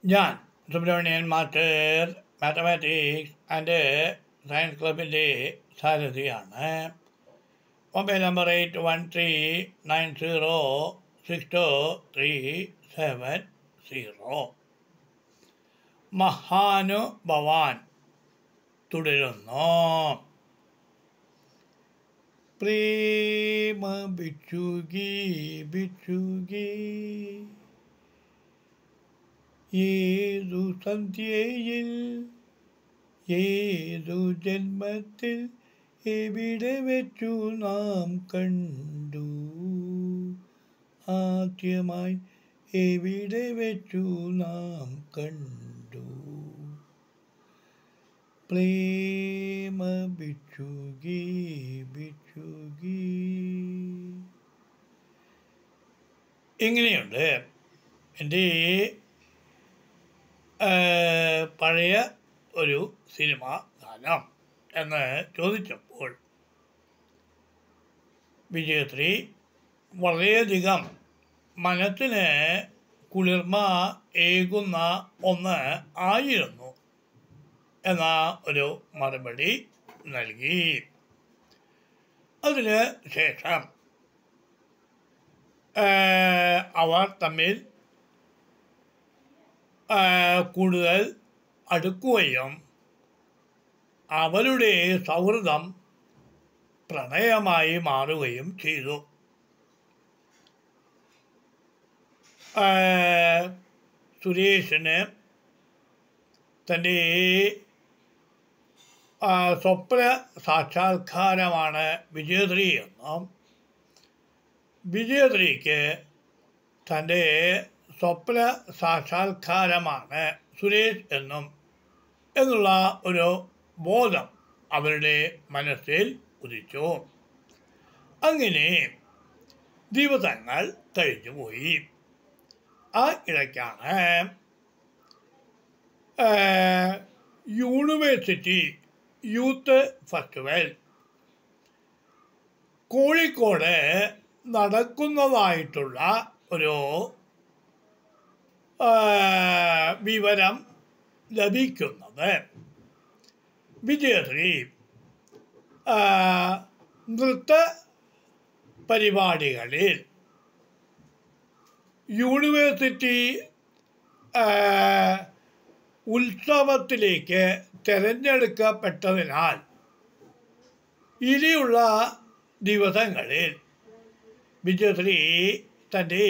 ഞാൻ Subrahmanyan master mathematics and science ക്ലബിൻ്റെ സാരഥിയാണ് mobile number eight one three nine zero six two three seven zero മഹാനുഭവാൻ തുടരുന്നു പ്രേമ ബിച്ചുകി ബിച്ചുകി ഏതു സന്ധ്യയിൽ ഏതു ജന്മത്തിൽ എവിടെ വെച്ചു നാം കണ്ടു ആദ്യമായി എവിടെ വെച്ചു നാം കണ്ടു പ്രേമ ബിച്ചുകി ബിച്ചുകി ഇങ്ങനെയുണ്ട് എൻ്റെ പഴയ ഒരു സിനിമ ഗാനം എന്ന് ചോദിച്ചപ്പോൾ വിജയശ്രീ വളരെയധികം മനസ്സിന് കുളിർമ ഏകുന്ന ഒന്ന് ആയിരുന്നു എന്ന ഒരു മറുപടി നൽകി അതിന് ശേഷം അവർ തമ്മിൽ കൂടുതൽ അടുക്കുകയും അവരുടെ സൗഹൃദം പ്രണയമായി മാറുകയും ചെയ്തു സുരേഷിന് തൻ്റെ സ്വപ്ന സാക്ഷാത്കാരമാണ് വിജയശ്രീ എന്നും വിജയശ്രീക്ക് തൻ്റെ സ്വപ്ന സാക്ഷാത്കാരമാണ് സുരേഷ് എന്നും എന്നുള്ള ഒരു ബോധം അവരുടെ മനസ്സിൽ ഉദിച്ചു അങ്ങനെ ദിവസങ്ങൾ കഴിഞ്ഞുപോയി ആ ഇടയ്ക്കാണ് യൂണിവേഴ്സിറ്റി യൂത്ത് ഫെസ്റ്റിവൽ കോഴിക്കോട് നടക്കുന്നതായിട്ടുള്ള ഒരു വിവരം ലഭിക്കുന്നത് വിജയശ്രീ നൃത്ത പരിപാടികളിൽ യൂണിവേഴ്സിറ്റി ഉത്സവത്തിലേക്ക് തിരഞ്ഞെടുക്കപ്പെട്ടതിനാൽ ഇനിയുള്ള ദിവസങ്ങളിൽ വിജയശ്രീ തൻ്റെ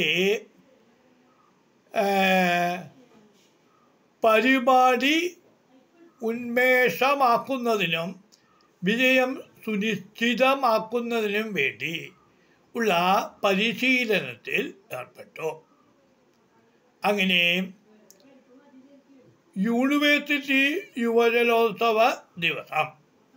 പരിപാടി ഉന്മേഷമാക്കുന്നതിനും വിജയം സുനിശ്ചിതമാക്കുന്നതിനും വേണ്ടി ഉള്ള പരിശീലനത്തിൽ ഏർപ്പെട്ടു അങ്ങനെ യൂണിവേഴ്സിറ്റി യുവജലോത്സവ ദിവസം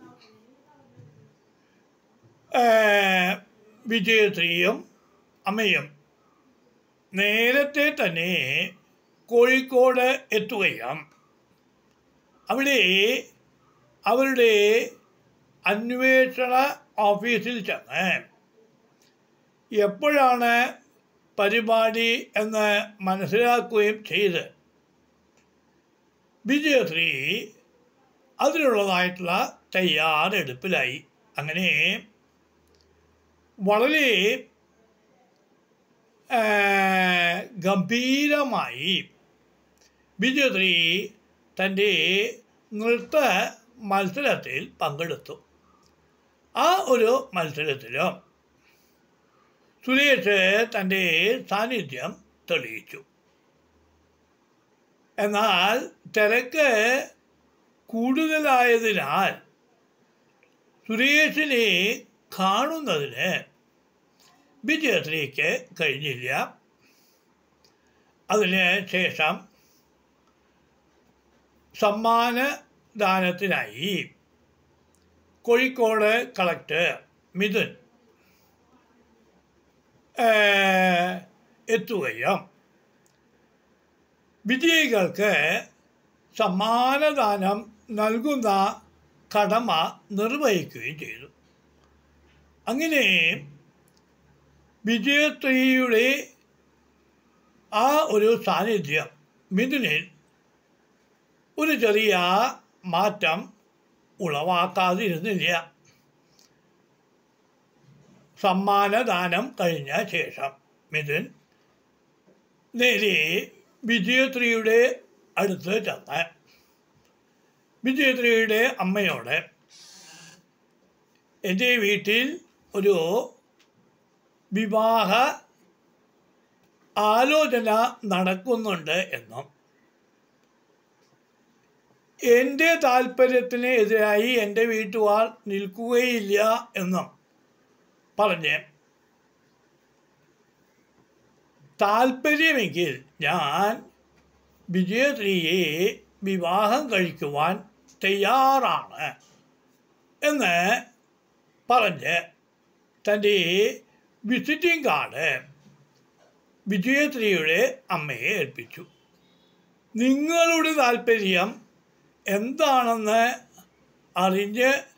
വിജയശ്രീയും അമ്മയും നേരത്തെ തന്നെ കോഴിക്കോട് എത്തുകയും അവിടെ അവരുടെ അന്വേഷണ ഓഫീസിൽ ചെന്ന് എപ്പോഴാണ് പരിപാടി എന്ന് മനസ്സിലാക്കുകയും ചെയ്ത് വിജയശ്രീ അതിനുള്ളതായിട്ടുള്ള തയ്യാറെടുപ്പിലായി അങ്ങനെ വളരെ ഗംഭീരമായി വിജയശ്രീ തൻ്റെ നൃത്ത മത്സരത്തിൽ പങ്കെടുത്തു ആ ഒരു മത്സരത്തിലും സുരേഷ് തൻ്റെ സാന്നിധ്യം തെളിയിച്ചു എന്നാൽ തിരക്ക് കൂടുതലായതിനാൽ സുരേഷിനെ കാണുന്നതിന് വിജയശ്രീക്ക് കഴിഞ്ഞില്ല അതിന് ശേഷം സമ്മാനദാനത്തിനായി കോഴിക്കോട് കളക്ടർ മിഥുൻ എത്തുകയും വിജയികൾക്ക് സമ്മാനദാനം നൽകുന്ന കടമ നിർവഹിക്കുകയും ചെയ്തു അങ്ങനെ വിജയശ്രീയുടെ ആ ഒരു സാന്നിധ്യം മിഥുനിൽ ഒരു ചെറിയ മാറ്റം ഉളവാക്കാതിരുന്നില്ല സമ്മാനദാനം കഴിഞ്ഞ ശേഷം മിഥുൻ നേരെ വിജയത്രിയുടെ അടുത്ത് ചെന്ന് വിജയത്രിയുടെ അമ്മയോട് എൻ്റെ വീട്ടിൽ ഒരു വിവാഹ ആലോചന നടക്കുന്നുണ്ട് എന്നും എൻ്റെ താല്പര്യത്തിന് എതിരായി എൻ്റെ വീട്ടുകാർ നിൽക്കുകയില്ല എന്നും പറഞ്ഞ് താല്പര്യമെങ്കിൽ ഞാൻ വിജയശ്രീയെ വിവാഹം കഴിക്കുവാൻ തയ്യാറാണ് എന്ന് പറഞ്ഞ് തൻ്റെ വിസിറ്റിംഗ് കാർഡ് വിജയശ്രീയുടെ അമ്മയെ ഏൽപ്പിച്ചു നിങ്ങളുടെ താല്പര്യം എന്താണെന്ന് അറിഞ്ഞ്